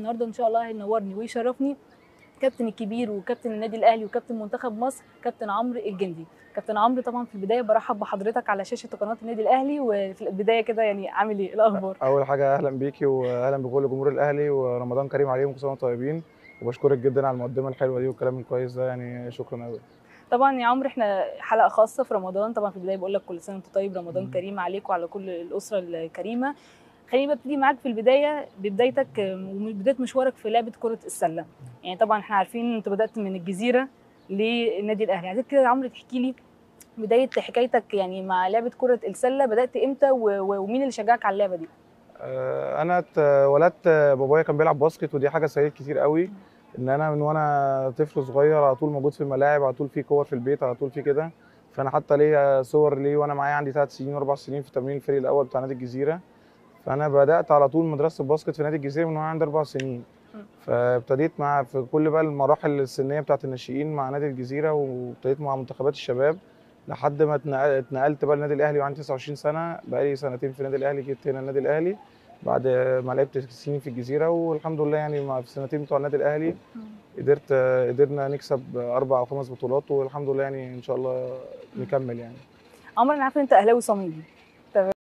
النهارده ان شاء الله هينورني ويشرفني كابتن الكبير وكابتن النادي الاهلي وكابتن منتخب مصر كابتن عمرو الجندي كابتن عمرو طبعا في البدايه برحب بحضرتك على شاشه قناه النادي الاهلي وفي البدايه كده يعني عامل ايه الاخبار اول حاجه اهلا بيكي واهلا بكل جمهور الاهلي ورمضان كريم عليهم كل سنه وانتم طيبين وبشكرك جدا على المقدمه الحلوه دي والكلام الكويس ده يعني شكرا قوي طبعا يا عمرو احنا حلقه خاصه في رمضان طبعا في البدايه بقول لك كل سنه وانت طيب رمضان مم. كريم عليك وعلى كل الاسره الكريمه خليني ببتدي معاك في البدايه ببدايتك وبدايه مشوارك في لعبه كره السله يعني طبعا احنا عارفين انت بدات من الجزيره للنادي الاهلي عايزك كده يا عمرو تحكي لي بدايه حكايتك يعني مع لعبه كره السله بدات امتى و- و- ومين اللي شجعك على اللعبه دي آه، انا اتولدت بابايا كان بيلعب باسكت ودي حاجه سعيد كتير قوي ان انا من وانا طفل صغير على طول موجود في الملاعب على طول في كور في البيت على طول في كده فانا حتى ليا صور ليه وانا معايا عندي ثلاث سنين واربع سنين في تمرين الفريق الاول بتاع نادي الجزيره فانا بدات على طول مدرسه الباسكت في نادي الجزيره من وانا عندي اربع سنين م. فابتديت مع في كل بقى المراحل السنيه بتاعت الناشئين مع نادي الجزيره وابتديت مع منتخبات الشباب لحد ما اتنقل- اتنقلت بقى للنادي الاهلي وعندي 29 سنه بقالي سنتين في النادي الاهلي جيت هنا النادي الاهلي بعد ما لعبت سنين في الجزيره والحمد لله يعني مع في السنتين بتوع النادي الاهلي قدرت قدرنا نكسب اربع او خمس بطولات والحمد لله يعني ان شاء الله نكمل يعني عمرو انا عارفه ان انت اهلاوي صميم